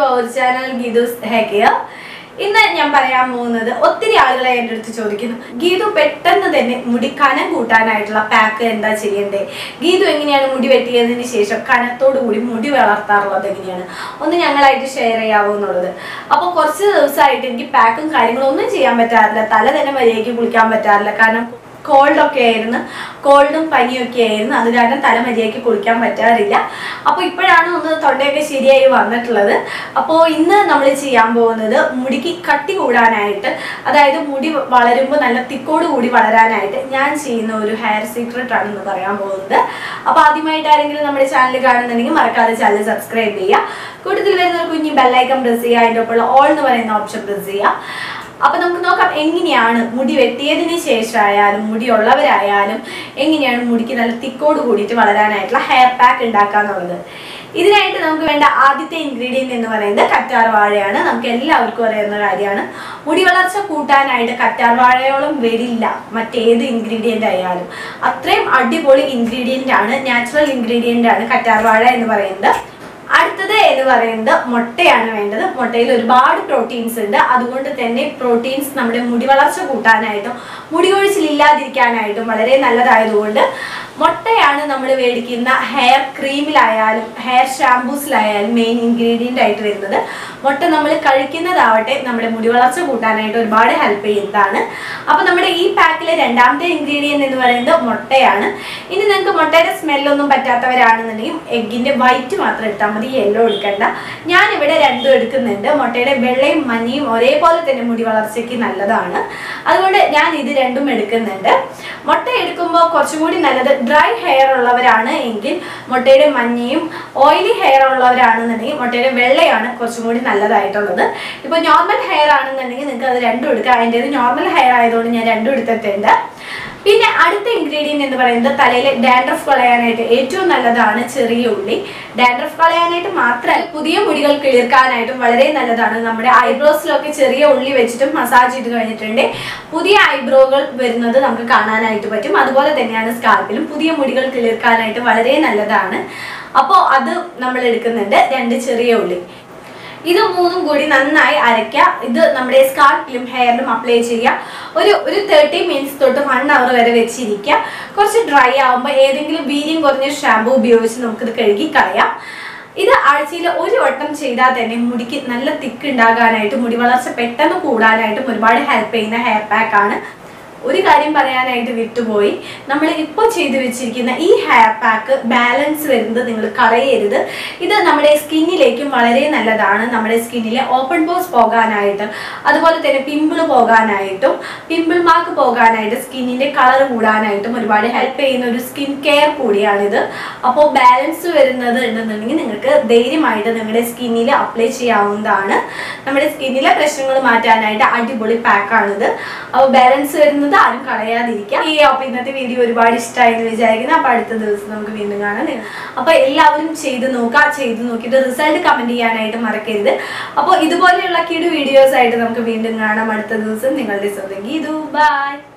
our channel Geethu's hair ഇന്ന് ഞാൻ പറയാൻ പോകുന്നത് ഒത്തിരി ആളുകളെ എൻ്റെ അടുത്ത് ചോദിക്കുന്നു ഗീതു പെട്ടെന്ന് തന്നെ മുടി കനം കൂട്ടാനായിട്ടുള്ള പാക്ക് എന്താ ചെയ്യണ്ടേ ഗീതു എങ്ങനെയാണ് മുടി വെട്ടിയതിന് ശേഷം കനത്തോടു കൂടി മുടി വളർത്താറുള്ളത് എങ്ങനെയാണ് ഒന്ന് ഞങ്ങളായിട്ട് ഷെയർ ചെയ്യാവോ എന്നുള്ളത് അപ്പോൾ കുറച്ച് ദിവസമായിട്ട് എനിക്ക് പാക്കും കാര്യങ്ങളും ഒന്നും ചെയ്യാൻ പറ്റാറില്ല തല തന്നെ മര്യാദയ്ക്ക് കുളിക്കാൻ പറ്റാറില്ല കാരണം കോൾഡ് ഒക്കെ ആയിരുന്നു കോൾഡും പനിയൊക്കെ ആയിരുന്നു അത് കാരണം തല മര്യാദയ്ക്ക് കുളിക്കാൻ പറ്റാറില്ല അപ്പോൾ ഇപ്പോഴാണ് ഒന്ന് തൊണ്ടയൊക്കെ ശരിയായി വന്നിട്ടുള്ളത് അപ്പോൾ ഇന്ന് നമ്മൾ ചെയ്യാൻ പോകുന്നത് മുടിക്ക് കട്ടി കൂടാനായിട്ട് അതായത് മുടി വളരുമ്പോൾ നല്ല തിക്കോട് കൂടി വളരാനായിട്ട് ഞാൻ ചെയ്യുന്ന ഒരു ഹെയർ സീക്രട്ട് ആണ് ഇന്ന് പറയാൻ പോകുന്നത് അപ്പോൾ ആദ്യമായിട്ട് ആരെങ്കിലും നമ്മുടെ ചാനൽ കാണുന്നുണ്ടെങ്കിൽ മറക്കാതെ ചാനൽ സബ്സ്ക്രൈബ് ചെയ്യുക കൂട്ടത്തിൽ വരുന്ന ഒരു കുഞ്ഞി ബെല്ലൈക്കൺ പ്രസ് ചെയ്യുക അതിൻ്റെ ഒപ്പമുള്ള ഓൾ എന്ന് പറയുന്ന ഓപ്ഷൻ പ്രസ് ചെയ്യുക അപ്പൊ നമുക്ക് നോക്കാം എങ്ങനെയാണ് മുടി വെട്ടിയതിന് ശേഷമായാലും മുടി ഉള്ളവരായാലും എങ്ങനെയാണ് മുടിക്ക് നല്ല തിക്കോട് കൂടിയിട്ട് വളരാനായിട്ടുള്ള ഹെയർ പാക്ക് ഉണ്ടാക്കാന്നുള്ളത് ഇതിനായിട്ട് നമുക്ക് വേണ്ട ആദ്യത്തെ ഇൻഗ്രീഡിയന്റ് എന്ന് പറയുന്നത് കറ്റാർ വാഴയാണ് നമുക്ക് എല്ലാവർക്കും അറിയുന്ന കാര്യമാണ് മുടി വളർച്ച കൂട്ടാനായിട്ട് കറ്റാർ വാഴയോളം വരില്ല മറ്റേത് ഇൻഗ്രീഡിയന്റ് ആയാലും അത്രയും അടിപൊളി ഇൻഗ്രീഡിയന്റ് ആണ് നാച്ചുറൽ ഇൻഗ്രീഡിയന്റ് ആണ് കറ്റാർ വാഴ എന്ന് പറയുന്നത് അടുത്തത് എന്ന് പറയുന്നത് മുട്ടയാണ് വേണ്ടത് മുട്ടയിൽ ഒരുപാട് പ്രോട്ടീൻസ് ഉണ്ട് അതുകൊണ്ട് തന്നെ പ്രോട്ടീൻസ് നമ്മുടെ മുടി വളർച്ച കൂട്ടാനായിട്ടും മുടി കൊഴിച്ചിലില്ലാതിരിക്കാനായിട്ടും വളരെ നല്ലതായതുകൊണ്ട് മുട്ടയാണ് നമ്മൾ മേടിക്കുന്ന ഹെയർ ക്രീമിലായാലും ഹെയർ ഷാംപൂസിലായാലും മെയിൻ ഇൻഗ്രീഡിയൻ്റ് ആയിട്ട് വരുന്നത് മുട്ട നമ്മൾ കഴിക്കുന്നതാവട്ടെ നമ്മുടെ മുടി വളർച്ച കൂട്ടാനായിട്ട് ഒരുപാട് ഹെൽപ്പ് ചെയ്യുന്നതാണ് അപ്പോൾ നമ്മുടെ ഈ പാക്കിലെ രണ്ടാമത്തെ ഇൻഗ്രീഡിയൻ്റ് എന്ന് പറയുന്നത് മുട്ടയാണ് ഇനി നിങ്ങൾക്ക് മുട്ടയുടെ സ്മെല്ലൊന്നും പറ്റാത്തവരാണെന്നുണ്ടെങ്കിൽ എഗ്ഗിൻ്റെ വൈറ്റ് മാത്രം എടുത്താൽ മതി യെല്ലോ എടുക്കണ്ട ഞാനിവിടെ രണ്ടും എടുക്കുന്നുണ്ട് മുട്ടയുടെ വെള്ളയും മഞ്ഞയും ഒരേപോലെ തന്നെ മുടി വളർച്ചയ്ക്ക് നല്ലതാണ് അതുകൊണ്ട് ഞാൻ ഇത് രണ്ടും എടുക്കുന്നുണ്ട് മുട്ട എടുക്കുമ്പോൾ കുറച്ചും കൂടി നല്ലത് ഡ്രൈ ഹെയർ ഉള്ളവരാണ് എങ്കിൽ മുട്ടയുടെ മഞ്ഞയും ഓയിലി ഹെയർ ഉള്ളവരാണെന്നുണ്ടെങ്കിൽ മുട്ടയുടെ വെള്ളയാണ് കുറച്ചും കൂടി നല്ലതായിട്ടുള്ളത് ഇപ്പോൾ നോർമൽ ഹെയർ ആണെന്നുണ്ടെങ്കിൽ നിങ്ങൾക്ക് അത് രണ്ടും എടുക്കാം അതിൻ്റെത് നോർമൽ ഹെയർ ആയതുകൊണ്ട് ഞാൻ രണ്ടും എടുത്തിട്ടുണ്ട് പിന്നെ അടുത്ത ഇൻഗ്രീഡിയൻറ്റ് എന്ന് പറയുന്നത് തലയിലെ ഡാൻഡ്രഫ് കളയാനായിട്ട് ഏറ്റവും നല്ലതാണ് ചെറിയ ഉള്ളി ഡാൻഡ്രഫ് കളയാനായിട്ട് മാത്രമല്ല പുതിയ മുടികൾ കിളിർക്കാനായിട്ടും വളരെ നല്ലതാണ് നമ്മുടെ ഐബ്രോസിലൊക്കെ ചെറിയ ഉള്ളി വെച്ചിട്ടും മസാജ് ചെയ്ത് കഴിഞ്ഞിട്ടുണ്ട് പുതിയ ഐബ്രോകൾ വരുന്നത് നമുക്ക് കാണാനായിട്ട് പറ്റും അതുപോലെ തന്നെയാണ് സ്കാൽപ്പിലും പുതിയ മുടികൾ കിളിർക്കാനായിട്ട് വളരെ നല്ലതാണ് അപ്പോൾ അത് നമ്മൾ എടുക്കുന്നുണ്ട് രണ്ട് ചെറിയ ഉള്ളി ഇത് മൂന്നും കൂടി നന്നായി അരയ്ക്കുക ഇത് നമ്മുടെ സ്കാൽപ്പിലും ഹെയറിലും അപ്ലൈ ചെയ്യുക ഒരു ഒരു തേർട്ടി മിനിറ്റ്സ് തൊട്ട് വൺ അവർ വരെ വെച്ചിരിക്കുക കുറച്ച് ഡ്രൈ ആകുമ്പോൾ ഏതെങ്കിലും വീര്യം കുറഞ്ഞ ഷാമ്പു ഉപയോഗിച്ച് നമുക്കിത് കഴുകി കളയാം ഇത് ആഴ്ചയിൽ ഒരു വട്ടം ചെയ്താൽ തന്നെ മുടിക്ക് നല്ല തിക്ക് ഉണ്ടാകാനായിട്ടും മുടി വളർച്ച പെട്ടെന്ന് കൂടാനായിട്ടും ഒരുപാട് ഹെൽപ്പ് ചെയ്യുന്ന ഹെയർ പാക്ക് ആണ് ഒരു കാര്യം പറയാനായിട്ട് വിട്ടുപോയി നമ്മൾ ഇപ്പോൾ ചെയ്തു വെച്ചിരിക്കുന്ന ഈ ഹെയർ പാക്ക് ബാലൻസ് വരുന്നത് നിങ്ങൾ കളയരുത് ഇത് നമ്മുടെ സ്കിന്നിലേക്കും വളരെ നല്ലതാണ് നമ്മുടെ സ്കിന്നിലെ ഓപ്പൺ പോസ് പോകാനായിട്ടും അതുപോലെ തന്നെ പിമ്പിൾ പോകാനായിട്ടും പിമ്പിൾ മാർക്ക് പോകാനായിട്ട് സ്കിന്നിന്റെ കളർ കൂടാനായിട്ടും ഒരുപാട് ഹെൽപ്പ് ചെയ്യുന്ന ഒരു സ്കിൻ കെയർ കൂടിയാണിത് അപ്പോൾ ബാലൻസ് വരുന്നത് ഉണ്ടെന്നുണ്ടെങ്കിൽ നിങ്ങൾക്ക് ധൈര്യമായിട്ട് നിങ്ങളുടെ സ്കിന്നിൽ അപ്ലൈ ചെയ്യാവുന്നതാണ് നമ്മുടെ സ്കിന്നിലെ പ്രശ്നങ്ങൾ മാറ്റാനായിട്ട് അടിപൊളി പാക്കാണിത് അപ്പോൾ ബാലൻസ് വരുന്നത് ആരും കളയാതിരിക്കുക ഈ അപ്പോൾ ഇന്നത്തെ വീഡിയോ ഒരുപാട് ഇഷ്ടമായി എന്ന് വിചാരിക്കുന്നു അപ്പോൾ അടുത്ത ദിവസം നമുക്ക് വീണ്ടും കാണാം അപ്പോൾ എല്ലാവരും ചെയ്ത് നോക്കുക ചെയ്ത് നോക്കിയിട്ട് റിസൾട്ട് കമൻറ്റ് ചെയ്യാനായിട്ട് മറക്കരുത് അപ്പോൾ ഇതുപോലെയുള്ള കിടു വീഡിയോസ് ആയിട്ട് നമുക്ക് വീണ്ടും കാണാം അടുത്ത ദിവസം നിങ്ങളുടെ സ്വന്തം ഗീതു ബൈ